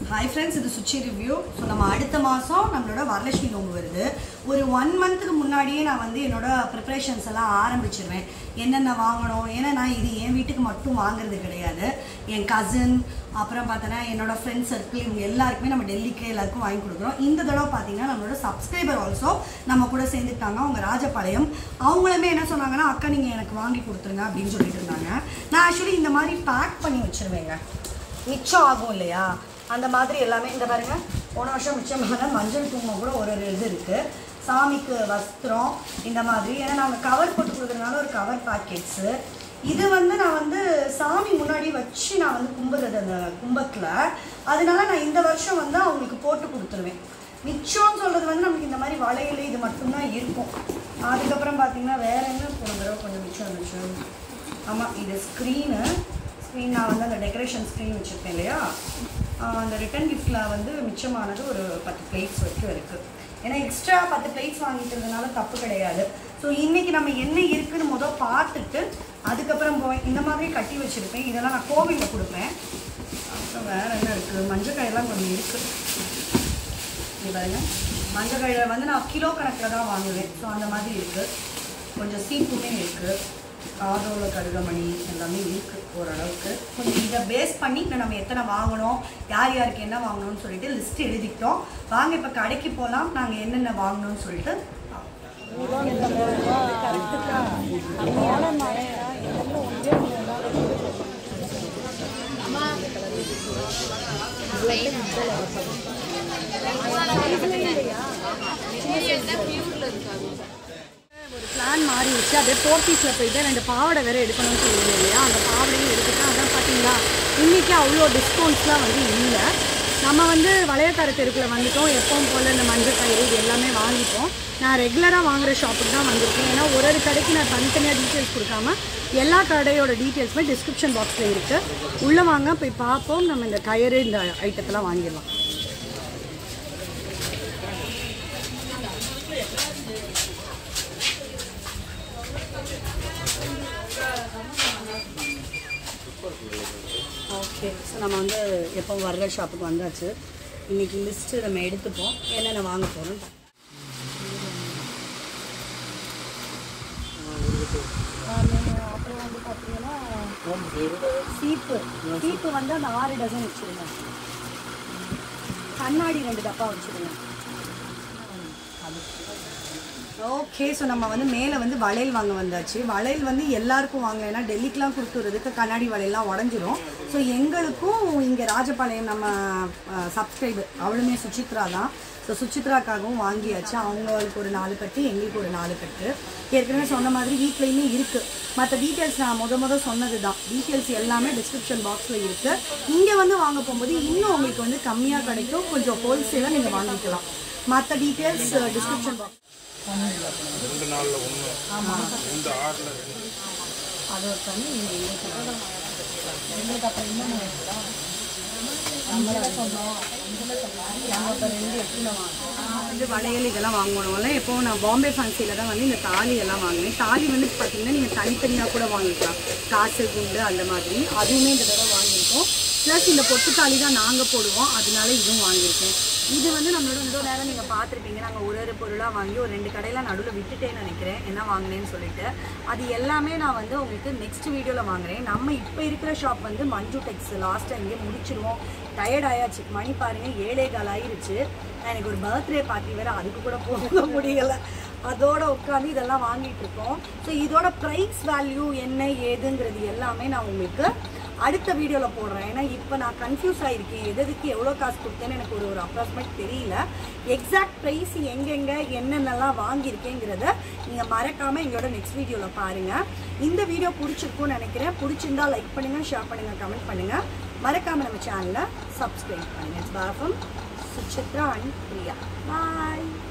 hi friends இது Suchi review so நம்ம அடுத்த மாதம் நம்மளோட வரலட்சுமி நோம்பு வருது ஒரு ஒன் மந்த்துக்கு முன்னாடியே நான் வந்து என்னோட ப்ரிப்ரேஷன்ஸ் எல்லாம் ஆரம்பிச்சிருவேன் என்னென்ன வாங்கணும் ஏன்னா நான் இது என் வீட்டுக்கு மட்டும் வாங்குறது கிடையாது என் கசின் அப்புறம் பார்த்தோன்னா என்னோட ஃப்ரெண்ட்ஸ் சர்க்கிள் இவங்க எல்லாருக்குமே நம்ம டெல்லிக்கு எல்லாருக்கும் வாங்கி கொடுக்குறோம் இந்த தடவை பார்த்தீங்கன்னா நம்மளோட சப்ஸ்கிரைபர் ஆல்சோ நம்ம கூட சேர்ந்துட்டாங்க அவங்க ராஜபாளையம் அவங்களுமே என்ன சொன்னாங்கன்னா அக்கா நீங்கள் எனக்கு வாங்கி கொடுத்துருங்க அப்படின்னு சொல்லிட்டு இருந்தாங்க நான் ஆக்சுவலி இந்த மாதிரி பேக் பண்ணி வச்சிருவேங்க மிச்சம் ஆகும் இல்லையா அந்த மாதிரி எல்லாமே இந்த பாருங்க போன வருஷம் மிச்சமான மஞ்சள் குங்குமம் கூட ஒரு ஒரு இது இருக்குது சாமிக்கு வஸ்திரம் இந்த மாதிரி ஏன்னா நாங்கள் கவர் போட்டு கொடுக்குறதுனால ஒரு கவர் பாக்கெட்ஸு இது வந்து நான் வந்து சாமி முன்னாடி வச்சு நான் வந்து கும்புறது அந்த கும்பத்தில் அதனால நான் இந்த வருஷம் வந்து அவங்களுக்கு போட்டு கொடுத்துருவேன் மிச்சம்னு சொல்கிறது வந்து நமக்கு இந்த மாதிரி வளையல் இது மட்டும்தான் இருக்கும் அதுக்கப்புறம் பார்த்தீங்கன்னா வேற என்ன போன தடவை கொஞ்சம் மிச்சம் இருந்துச்சு ஆமாம் இது ஸ்க்ரீனு ஸ்க்ரீன் நான் வந்து அந்த டெக்கரேஷன் ஸ்க்ரீன் வச்சுருக்கேன் இல்லையா ஆஹ் அந்த ரிட்டன் கிஃப்டில் வந்து மிச்சமானது ஒரு பத்து பிளேட்ஸ் வரைக்கும் இருக்குது ஏன்னா எக்ஸ்ட்ரா பத்து பிளேட்ஸ் வாங்கிக்கிறதுனால தப்பு கிடையாது ஸோ இன்றைக்கி நம்ம என்ன இருக்குன்னு முதல் பார்த்துட்டு அதுக்கப்புறம் போய் இந்த மாதிரி கட்டி வச்சுருப்பேன் இதெல்லாம் நான் கோவிலில் கொடுப்பேன் அப்புறம் வேறு என்ன இருக்குது மஞ்சக்காயெல்லாம் கொஞ்சம் இருக்குது இது பாருங்க மஞ்சள் கயிறை வந்து நான் கிலோ கணக்கில் தான் வாங்குவேன் ஸோ அந்த மாதிரி இருக்குது கொஞ்சம் சீப்புமே இருக்குது ஆதோல கடுகமணி எல்லாமே இருக்குது ஓரளவுக்கு கொஞ்சம் இதை பேஸ் பண்ணி இன்னும் நம்ம எத்தனை வாங்கணும் யார் யாருக்கு என்ன வாங்கணும்னு சொல்லிட்டு லிஸ்ட் எழுதிக்கிட்டோம் வாங்க இப்போ கடைக்கு போகலாம் நாங்கள் என்னென்ன வாங்கணும்னு சொல்லிட்டு ஒரு பிளான் மாறிடுச்சு அப்படியே போர்ட்டீஸில் போயிட்டு ரெண்டு பாவாடை வேறு எடுக்கணும்னு சொல்லுவீங்க இல்லையா அந்த பாவாடையும் எடுத்துட்டு அதான் பார்த்தீங்களா இன்றைக்கி அவ்வளோ டிஸ்கவுண்ட்ஸ்லாம் வந்து இல்லை நம்ம வந்து வளையக்கார தெருக்குள்ள வந்துட்டோம் எப்பவும் போல் இந்த மஞ்சள் கயிறு இது எல்லாமே வாங்கிப்போம் நான் ரெகுலராக வாங்குற ஷாப்புக்கு தான் வந்திருக்கேன் ஏன்னா ஒரு ஒரு கடைக்கு நான் தனித்தனியாக டீட்டெயில்ஸ் கொடுக்காம எல்லா கடையோட டீட்டெயில்ஸுமே டிஸ்கிரிப்ஷன் பாக்ஸில் இருக்குது உள்ளே வாங்க போய் பார்ப்போம் நம்ம இந்த கயிறு இந்த ஐட்டத்தெல்லாம் வாங்கிடலாம் ஓகே ஸோ நம்ம வந்து எப்போ வர்ற ஷாப்புக்கு வந்தாச்சு இன்னைக்கு லிஸ்ட்டு நம்ம எடுத்துப்போம் என்னென்ன வாங்க போகிறோம் அப்புறம் வந்து பார்த்தீங்கன்னா சீப்பு சீப்பு வந்து அந்த ஆறு டசன் வச்சுருங்க கண்ணாடி ரெண்டு டப்பா வச்சுருங்க ஓகே ஸோ நம்ம வந்து மேலே வந்து வளையல் வாங்க வந்தாச்சு வளையல் வந்து எல்லாருக்கும் வாங்க ஏன்னா டெல்லிக்கெலாம் கொடுத்துறதுக்கு கண்ணாடி வளையல்லாம் உடஞ்சிரும் ஸோ எங்களுக்கும் இங்கே ராஜபாளையம் நம்ம சப்ஸ்கிரைபர் அவளுமே சுசித்ரா தான் ஸோ சுசித்ராக்காகவும் வாங்கியாச்சு அவங்களுக்கு ஒரு நாலு கட்டு எங்களுக்கு ஒரு நாலு கட்டு ஏற்கனவே சொன்ன மாதிரி வீட்லேயுமே இருக்குது மற்ற டீட்டெயில்ஸ் நான் முத முத சொன்னது தான் டீட்டெயில்ஸ் எல்லாமே டிஸ்கிரிப்ஷன் பாக்ஸில் இருக்குது இங்கே வந்து வாங்க போகும்போது இன்னும் உங்களுக்கு வந்து கம்மியாக கிடைக்கும் கொஞ்சம் ஹோல்சேலாக நீங்கள் வாங்கிக்கலாம் மற்ற டீட்டெயில்ஸ் டிஸ்கிரிப்ஷன் பாக்ஸ் ரெண்டு நாள்ல ஒண்ணு ரெண்டு ஆறுல ரெண்டு அது ஒரு தண்ணி இங்கே எங்களுக்கு எங்களுக்கு அப்புறம் இன்னொன்று வைக்கலாம் நம்மள சொன்னோம் நம்ம இப்போ ரெண்டு எட்டுல வாங்கணும் வந்து வளையல் இதெல்லாம் வாங்கணும்ல எப்போ நான் பாம்பே ஃபேன்சியில் தான் வந்து இந்த தாலி எல்லாம் வாங்கினேன் தாலி வந்து பார்த்தீங்கன்னா நீங்கள் தனித்தனியாக கூட வாங்கிக்கலாம் காசு குண்டு அந்த மாதிரி அதுவுமே இந்த தடவை வாங்கியிருக்கோம் ப்ளஸ் இந்த பொட்டு தாலி தான் நாங்கள் போடுவோம் அதனால இதுவும் வாங்கியிருக்கேன் இது வந்து நம்மளோட இந்த நேரம் நீங்கள் பார்த்துருப்பீங்க நாங்கள் ஒரு ஒரு பொருளாக வாங்கி ஒரு ரெண்டு கடையில் நடுவில் விட்டுட்டேன்னு நினைக்கிறேன் என்ன வாங்கினேன்னு சொல்லிட்டு அது எல்லாமே நான் வந்து உங்களுக்கு நெக்ஸ்ட் வீடியோவில் வாங்குறேன் நம்ம இப்போ இருக்கிற ஷாப் வந்து மஞ்சு டெக்ஸ் லாஸ்ட்டாக இங்கே முடிச்சிருவோம் டயர்ட் ஆயாச்சு மணி பாருங்கள் ஏழே கால் ஆயிருச்சு நான் எனக்கு ஒரு பர்த்டே பார்ட்டி வேறு அதுக்கு கூட போக முடியலை அதோட உட்காந்து இதெல்லாம் வாங்கிட்டு இருக்கோம் ஸோ இதோட ப்ரைஸ் வேல்யூ என்ன ஏதுங்கிறது எல்லாமே நான் உங்களுக்கு அடுத்த வீடியோவில் போடுறேன் ஏன்னா இப்போ நான் கன்ஃபியூஸ் ஆகிருக்கேன் எது எதுக்கு எவ்வளோ காசு கொடுத்தேன்னு எனக்கு ஒரு ஒரு அப்ராக்சிமேட் தெரியல எக்ஸாக்ட் ப்ரைஸ் எங்கெங்கே என்னென்னலாம் வாங்கியிருக்கேங்கிறத நீங்கள் மறக்காமல் எங்களோட நெக்ஸ்ட் வீடியோவில் பாருங்கள் இந்த வீடியோ பிடிச்சிருக்கும்னு நினைக்கிறேன் பிடிச்சிருந்தா லைக் பண்ணுங்கள் ஷேர் பண்ணுங்கள் கமெண்ட் பண்ணுங்கள் மறக்காமல் நம்ம சேனலை சப்ஸ்கிரைப் பண்ணுங்கள் பாஃபம் சுச்சித்ரா அண்ட் பிரியா பாய்